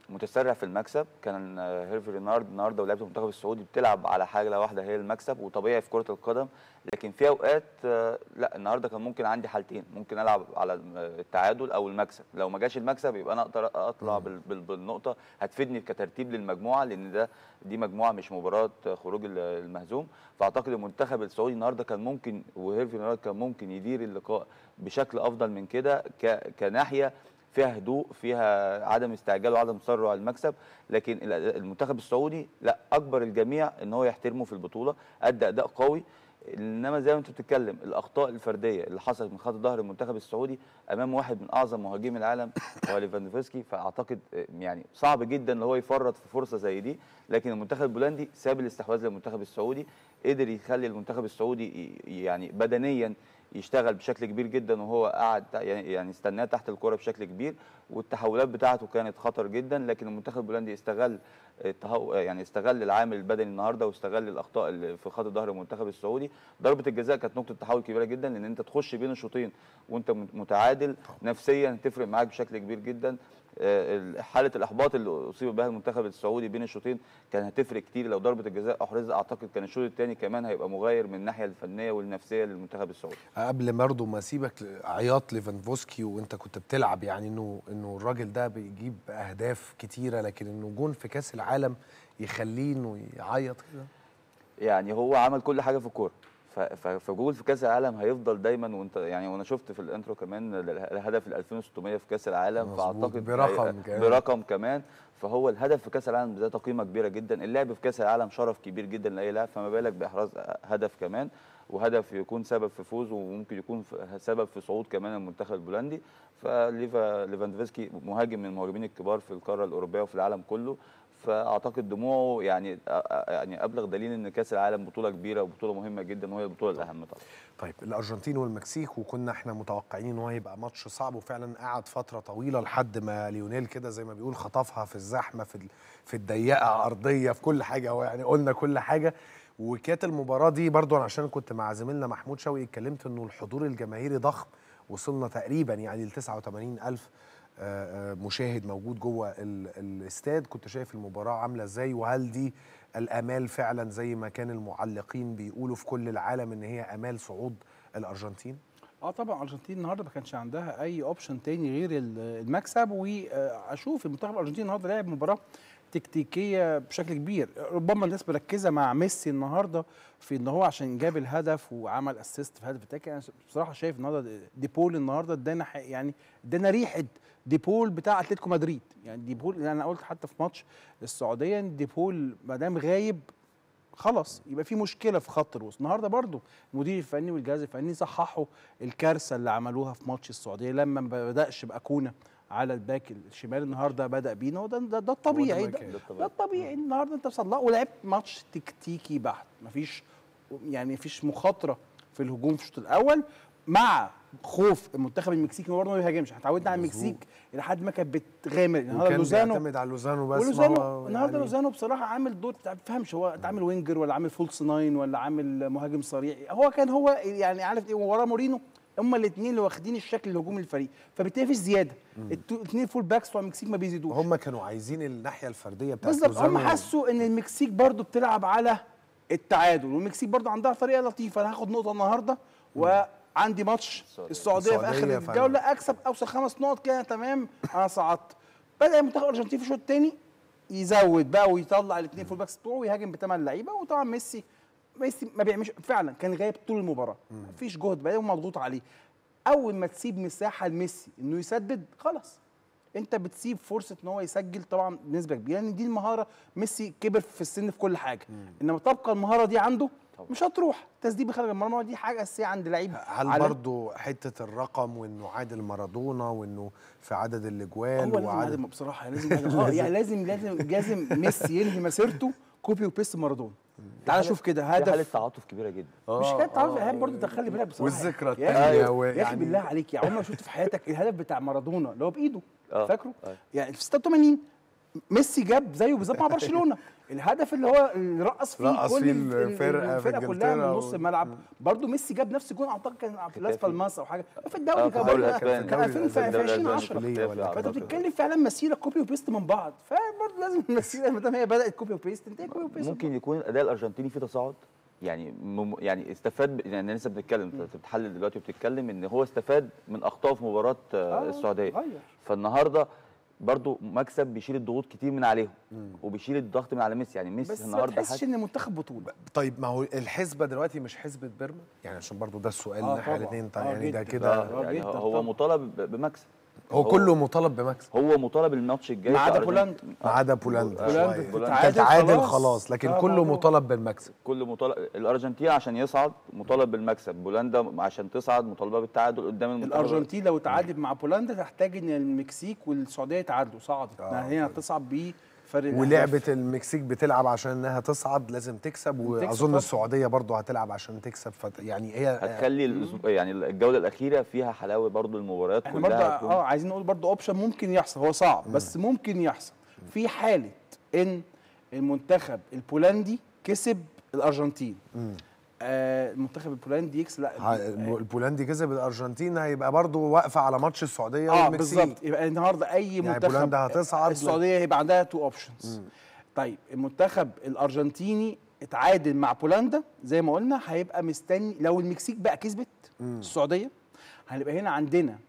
متسرع في المكسب كان آه، هيرفي رينارد النهارده ولعيبه المنتخب السعودي بتلعب على حاجه واحده هي المكسب وطبيعي في كره القدم لكن في اوقات آه، لا النهارده كان ممكن عندي حالتين ممكن العب على التعادل او المكسب لو ما جاش المكسب يبقى انا اقدر اطلع بال- بال- بالنقطه هتفيدني كترتيب للمجموعه لان ده دي مجموعه مش مباراه خروج ال- المهزوم فاعتقد المنتخب السعودي النهارده كان ممكن وهيرفي رينارد كان ممكن يدير اللقاء بشكل افضل من كده ك- كناحيه فيها هدوء فيها عدم استعجال وعدم تسرع المكسب لكن ال- المنتخب السعودي لا اكبر الجميع ان هو يحترمه في البطوله ادى اداء قوي انما زي ما انت بتتكلم الاخطاء الفرديه اللي حصلت من خط ظهر المنتخب السعودي امام واحد من اعظم مهاجمي العالم هو ليفاندوفسكي فاعتقد آه، يعني صعب جدا ان هو يفرط في فرصه زي دي لكن المنتخب البولندي ساب الاستحواذ للمنتخب السعودي قدر يخلي المنتخب السعودي ي- يعني بدنيا يشتغل بشكل كبير جدا وهو قاعد تع- يعني يعني استناه تحت الكره بشكل كبير والتحولات بتاعته كانت خطر جدا لكن المنتخب البولندي استغل التهو يعني استغل العامل البدني النهارده واستغل الاخطاء اللي في خط ظهر المنتخب السعودي ضربه الجزاء كانت نقطه تحول كبيره جدا لان انت تخش بين الشوطين وانت مت- متعادل نفسيا تفرق معاك بشكل كبير جدا آه، حاله الاحباط اللي اصيب بها المنتخب السعودي بين الشوطين كان هتفرق كتير لو ضربه الجزاء احرزت اعتقد كان الشوط الثاني كمان هيبقى مغاير من الناحيه الفنيه والنفسيه للمنتخب السعودي قبل برضه ما اسيبك ل- عياط ليفاندوفسكي وانت كنت بتلعب يعني انه انه الراجل ده بيجيب اهداف كتيره لكن انه جون في كاس العالم يخليه انه يعيط كده يعني هو عمل كل حاجه في الكوره ف- ف- فجول في كاس العالم هيفضل دايما وانت يعني وانا شفت في الانترو كمان ال- الهدف ال 2600 في كاس العالم مظبوط، فاعتقد برقم هي- كمان. برقم كمان فهو الهدف في كاس العالم ذات قيمه كبيره جدا اللعب في كاس العالم شرف كبير جدا لاي لاعب فما بالك باحراز هدف كمان وهدف يكون سبب في فوز وممكن يكون في- سبب في صعود كمان المنتخب البولندي فليفا ليفاندوفسكي مهاجم من المهاجمين الكبار في القاره الاوروبيه وفي العالم كله فاعتقد دموعه يعني يعني ابلغ دليل ان كاس العالم بطوله كبيره وبطوله مهمه جدا وهي البطوله الاهم طبعا طيب الارجنتين والمكسيك وكنا احنا متوقعين ان هو هيبقى ماتش صعب وفعلا قعد فتره طويله لحد ما ليونيل كده زي ما بيقول خطفها في الزحمه في ال- في الضيقه ارضيه في كل حاجه هو يعني قلنا كل حاجه وكانت المباراه دي برضو أنا عشان كنت مع زميلنا محمود شوقي اتكلمت انه الحضور الجماهيري ضخم وصلنا تقريبا يعني ل 89 الف آه، آه، مشاهد موجود جوه ال- الاستاد كنت شايف المباراه عامله ازاي وهل دي الامال فعلا زي ما كان المعلقين بيقولوا في كل العالم ان هي امال صعود الارجنتين اه طبعا الارجنتين النهارده ما كانش عندها اي اوبشن تاني غير ال- المكسب واشوف المنتخب الارجنتيني النهارده لعب مباراه تكتيكيه بشكل كبير ربما الناس مركزه مع ميسي النهارده في ان هو عشان جاب الهدف وعمل اسيست في الهدف التاني انا بصراحه شايف النهارده ديبول النهارده ادانا ح- يعني ادانا ريحه ديبول بتاع اتلتيكو مدريد يعني ديبول اللي انا قلت حتى في ماتش السعوديه إن ديبول ما دام غايب خلاص يبقى في مشكله في خط الوسط النهارده برضو المدير الفني والجهاز الفني صححوا الكارثه اللي عملوها في ماتش السعوديه لما ما بداش باكونا على الباك الشمال النهارده بدا بينا وده ده, ده الطبيعي ده ده, المكان. ده الطبيعي النهارده انت صلاح ولعبت ماتش تكتيكي بحت مفيش يعني مفيش مخاطره في الهجوم في الشوط الاول مع خوف المنتخب المكسيكي برضه ما بيهاجمش احنا اتعودنا على المكسيك الى حد ما كانت بتغامر النهارده وكان لوزانو بيعتمد على لوزانو بس ما ولوزانو هو النهارده يعني لوزانو بصراحه عامل دور ما تفهمش هو انت عامل وينجر ولا عامل فولس ناين ولا عامل مهاجم صريح هو كان هو يعني عارف ايه وراه مورينو هما الاثنين اللي واخدين الشكل الهجومي للفريق فبالتالي مفيش زياده الاثنين فول باكس بتوع المكسيك ما بيزيدوش هم كانوا عايزين الناحيه الفرديه بتاعت بالظبط هم لوزانو. حسوا ان المكسيك برضو بتلعب على التعادل والمكسيك برضو عندها طريقه لطيفه انا هاخد نقطه النهارده وعندي ماتش السعوديه في اخر السعودية فعلا. الجوله اكسب اوصل خمس نقط كده تمام انا صعدت بدا المنتخب الارجنتيني في الشوط الثاني يزود بقى ويطلع الاثنين فول باكس بتوعه ويهاجم بثمان لعيبه وطبعا ميسي ميسي ما بيعملش فعلا كان غايب طول المباراه مفيش جهد بقى ومضغوط عليه اول ما تسيب مساحه لميسي انه يسدد خلاص انت بتسيب فرصه ان هو يسجل طبعا بنسبه كبيره لان دي المهاره ميسي كبر في السن في كل حاجه انما تبقى المهاره دي عنده مش هتروح تسديد بخارج المرمى دي حاجه اساسيه عند لعيب هل على- برضو حته الرقم وانه عادل مارادونا وانه في عدد الاجوال هو لازم وعدد عادل بصراحه لازم عادل- اه يعني لازم لازم لازم ميسي ينهي مسيرته كوبي وبيست مارادونا تعال شوف كده في حاله هدف تعاطف كبيره جدا مش كده تعرف ايهاب برضه تخلي بالك بصراحه والذكرى يا أخي- التانية يا ويعني- اخي بالله عليك يا عمر شفت في حياتك الهدف بتاع مارادونا اللي هو بايده آه. فاكره آه. يعني في 86 ميسي جاب زيه بالظبط مع برشلونه الهدف اللي هو اللي رقص فيه رقص كل فيه ال- ال- الفرقة في الفرقه كلها من إنجلترا نص و- الملعب برضه ميسي جاب نفس الجون اعتقد كان في لاس بالماس او حاجه في آه، الدوري في كان الدوري برضه- الأسباني. كان 2000 في الدوري الأسباني 2010 كلية فانت أعتقد. بتتكلم فعلا مسيره كوبي وبيست من بعض فبرضه لازم المسيره ما دام هي بدات كوبي وبيست تنتهي كوبي وبيست ممكن يكون الاداء الارجنتيني فيه تصاعد يعني مم يعني استفاد ب- يعني لسه بنتكلم انت بتحلل دلوقتي وبتتكلم ان هو استفاد من اخطائه في مباراه آه آه، السعوديه غير. فالنهارده برضو مكسب بيشيل الضغوط كتير من عليهم وبيشيل الضغط من على ميسي يعني ميسي بس ما النهارده تحسش حاجة- ان المنتخب بطوله طيب ما هو الحسبه دلوقتي مش حسبه بيرما يعني عشان برضو ده السؤال آه الناحيه طبعاً. الاثنين آه يعني ده جداً. كده آه، يعني جداً هو طبعاً. مطالب ب- بمكسب هو كله مطالب بمكسب هو مطالب الماتش الجاي ما عدا في أرجنت- بولندا. ما عدا بولندا بولندا شوية. تتعادل تتعادل خلاص. خلاص لكن آه، كله موضوع. مطالب بالمكسب كل مطالب الارجنتين عشان يصعد مطالب بالمكسب بولندا عشان تصعد مطالبه بالتعادل قدام المنتخب الارجنتين لو تعادلت مع بولندا تحتاج ان المكسيك والسعوديه يتعادلوا صعدت هنا هتصعد بفرق الأهداف. ولعبه المكسيك بتلعب عشان انها تصعد لازم تكسب واظن طبعاً. السعوديه برضو هتلعب عشان تكسب فت يعني هي هتخلي الأسبوع- يعني الجوله الاخيره فيها حلاوه برضو المباريات احنا برضه كلها هتكون- اه عايزين نقول برضه اوبشن ممكن يحصل هو صعب بس ممكن يحصل في حاله ان المنتخب البولندي كسب الارجنتين آه المنتخب البولندي يكسب لا ه- البولندي كسب الارجنتين هيبقى برضو واقفه على ماتش السعوديه اه والمكسيك بالظبط يبقى النهارده اي يعني منتخب بولندا هتصعد السعوديه هيبقى عندها تو اوبشنز طيب المنتخب الارجنتيني اتعادل مع بولندا زي ما قلنا هيبقى مستني لو المكسيك بقى كسبت مم. السعوديه هنبقى هنا عندنا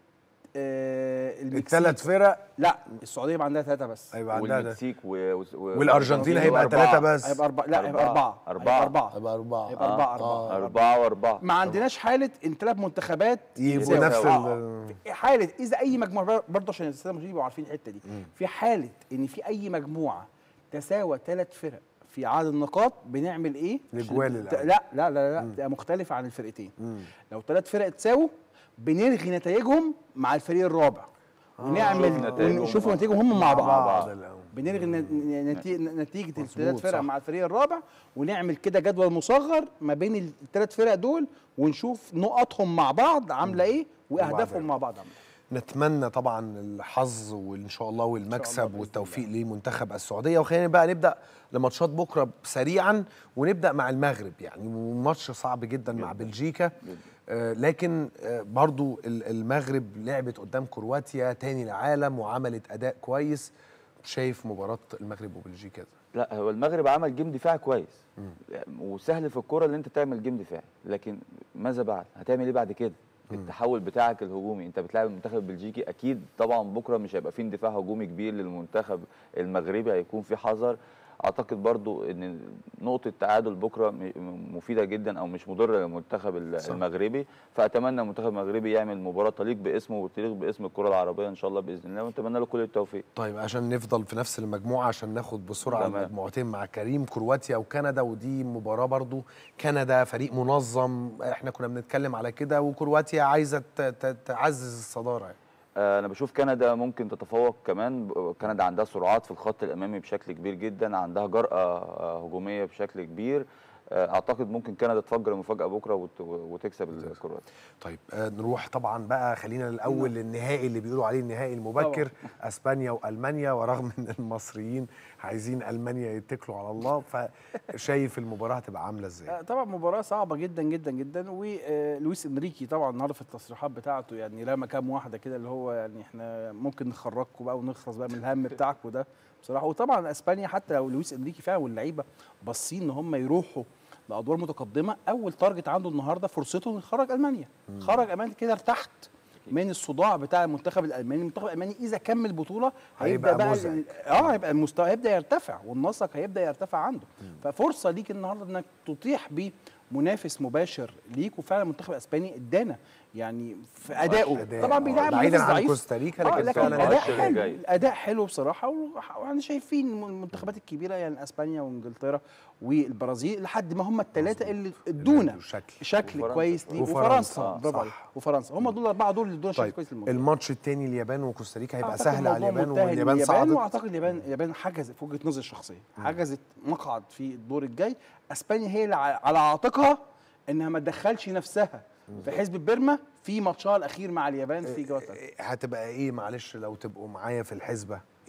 آه المكسيك الثلاث فرق لا السعوديه يبقى عندها ثلاثه بس هيبقى عندها ده. والمكسيك و... و... والأرجنتين هيبقى أربعة. ثلاثة بس. هيبقى أربعة لا هيبقى أربعة أربعة هيبقى أربعة هيبقى أربعة هيبقى أربعة أربعة أربعة وأربعة ما عندناش حالة إن ثلاث منتخبات يبقوا يتساووا. نفس آه، ال- في حالة إذا أي مجموعة برضه عشان السادة المشاهدين يبقوا عارفين الحتة دي في حالة إن في أي مجموعة تساوى ثلاث فرق في عدد النقاط بنعمل إيه؟ الأجوال عشان- الأول. لا لا لا لا تبقى مختلفة عن الفرقتين لو ثلاث فرق تساووا بنلغي نتائجهم مع الفريق الرابع ونعمل نشوف نتائجهم ونشوف مع- نتائجهم هم مع مع بعض بعض الأول. بنلغي الن- نتي- نتيجه الثلاث فرق صح. مع الفريق الرابع ونعمل كده جدول مصغر ما بين الثلاث فرق دول ونشوف نقطهم مع بعض عامله ايه واهدافهم مع بعض عامله نتمنى طبعا الحظ وان شاء الله والمكسب بإذن والتوفيق لمنتخب السعوديه وخلينا بقى نبدا لماتشات بكره سريعا ونبدا مع المغرب يعني ماتش صعب جدا مع بلجيكا آه لكن آه برضو ال- المغرب لعبت قدام كرواتيا تاني العالم وعملت اداء كويس شايف مباراه المغرب وبلجيكا لا هو المغرب عمل جيم دفاعي كويس وسهل في الكوره ان انت تعمل جيم دفاعي لكن ماذا بعد هتعمل ايه بعد كده التحول بتاعك الهجومي انت بتلاعب المنتخب البلجيكي اكيد طبعا بكره مش هيبقى فيه اندفاع هجومي كبير للمنتخب المغربي هيكون في حذر اعتقد برضو ان نقطه تعادل بكره م- مفيده جدا او مش مضره للمنتخب ال- صح. المغربي فاتمنى المنتخب المغربي يعمل مباراه تليق باسمه وتليق باسم الكره العربيه ان شاء الله باذن الله ونتمنى له كل التوفيق طيب عشان نفضل في نفس المجموعه عشان ناخد بسرعه تمام. المجموعتين مع كريم كرواتيا وكندا ودي مباراه برضو كندا فريق منظم احنا كنا بنتكلم على كده وكرواتيا عايزه ت- ت- تعزز الصداره يعني. آه، انا بشوف كندا ممكن تتفوق كمان ب- كندا عندها سرعات في الخط الامامي بشكل كبير جدا عندها جرأة آه، هجوميه بشكل كبير آه، اعتقد ممكن كندا تفجر المفاجاه بكره وت- وتكسب الكرواتيا طيب آه، نروح طبعا بقى خلينا الاول للنهائي اللي بيقولوا عليه النهائي المبكر اسبانيا والمانيا ورغم ان المصريين عايزين المانيا يتكلوا على الله فشايف المباراه هتبقى عامله ازاي آه، طبعا مباراه صعبه جدا جدا جدا ولويس انريكي طبعا النهارده في التصريحات بتاعته يعني رمى كام واحده كده اللي هو يعني احنا ممكن نخرجكم بقى ونخلص بقى من الهم بتاعكم ده بصراحه وطبعا اسبانيا حتى لو لويس انريكي فعلا واللعيبه باصين ان هم يروحوا لادوار متقدمه اول تارجت عنده النهارده فرصته انه يخرج المانيا خرج المانيا كده ارتحت من الصداع بتاع المنتخب الالماني المنتخب الالماني اذا كمل بطوله هيبدا هيبقى بقى مزعج. ال- اه هيبقى المستوى هيبدا يرتفع والنسق هيبدا يرتفع عنده ففرصه ليك النهارده انك تطيح بمنافس مباشر ليك وفعلا المنتخب الاسباني ادانا يعني في ادائه أداء. طبعا آه، بيلعب بعيداً منافس عن ضعيف كوستاريكا، آه، لكن فعلاً اداء الماتش اللي حلو جاي. الاداء حلو بصراحه و- واحنا شايفين المنتخبات الكبيره يعني اسبانيا وانجلترا والبرازيل لحد ما هم الثلاثه اللي ادونا شكل شكل وفرنسا. كويس ليه وفرنسا، وفرنسا آه، برافو صح. عليك وفرنسا هم دول الاربعه دول اللي ادونا شكل طيب كويس للمنتخب الماتش الثاني اليابان وكوستاريكا هيبقى أعتقد سهل على الموضوع اليابان منتهي واليابان لليابان صعدت واعتقد اليابان اليابان حجزت في وجهه نظري الشخصيه حجزت مقعد في الدور الجاي اسبانيا هي اللي ع- على عاتقها انها ما تدخلش نفسها في حزب بيرما في ماتشها الاخير مع اليابان في جواتر هتبقى ايه معلش لو تبقوا معايا في الحسبه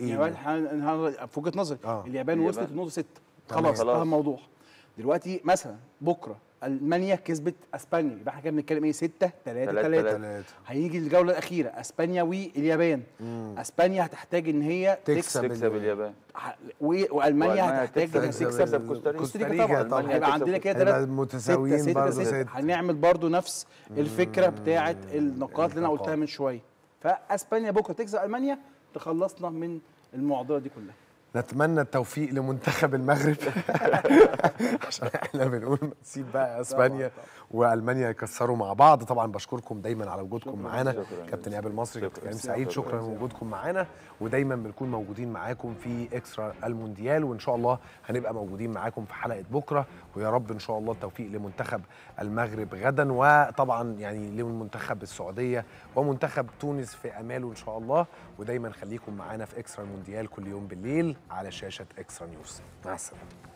ايه يعني احنا في وجهه نظري آه. اليابان اليابان. وصلت لنقطه 6 تمام. خلاص خلاص. انتهى الموضوع دلوقتي مثلا بكره المانيا كسبت اسبانيا يبقى احنا كده بنتكلم ايه 6 3 تلاتة، 3 تلاتة. هيجي الجوله الاخيره اسبانيا واليابان اسبانيا هتحتاج ان هي تكسب. تكسب تكسب اليابان ه- و- والمانيا وألمانيا هتحتاج انها تكسب- تكسب تكسب كوستاريكا. كوستاريكا طبعا طبعاً. هيبقى عندنا كده هيبقى ثلاث متساويين برضه ست. هنعمل برضو نفس الفكره بتاعه النقاط اللي انا النقاط. قلتها من شويه فاسبانيا بكره تكسب المانيا تخلصنا من المعضله دي كلها نتمنى التوفيق لمنتخب المغرب عشان احنا بنقول ما تسيب بقى اسبانيا والمانيا يكسروا مع بعض طبعا بشكركم دايما على وجودكم معانا شكراً. كابتن ايهاب المصري كابتن شكراً. كريم سعيد شكراً. شكرا لوجودكم معانا ودايما بنكون موجودين معاكم في اكسترا المونديال وان شاء الله هنبقى موجودين معاكم في حلقه بكره ويا رب ان شاء الله التوفيق لمنتخب المغرب غدا وطبعا يعني لمنتخب السعوديه ومنتخب تونس في اماله ان شاء الله ودايما خليكم معانا في اكسترا المونديال كل يوم بالليل على شاشه اكسترا نيوز مع السلامه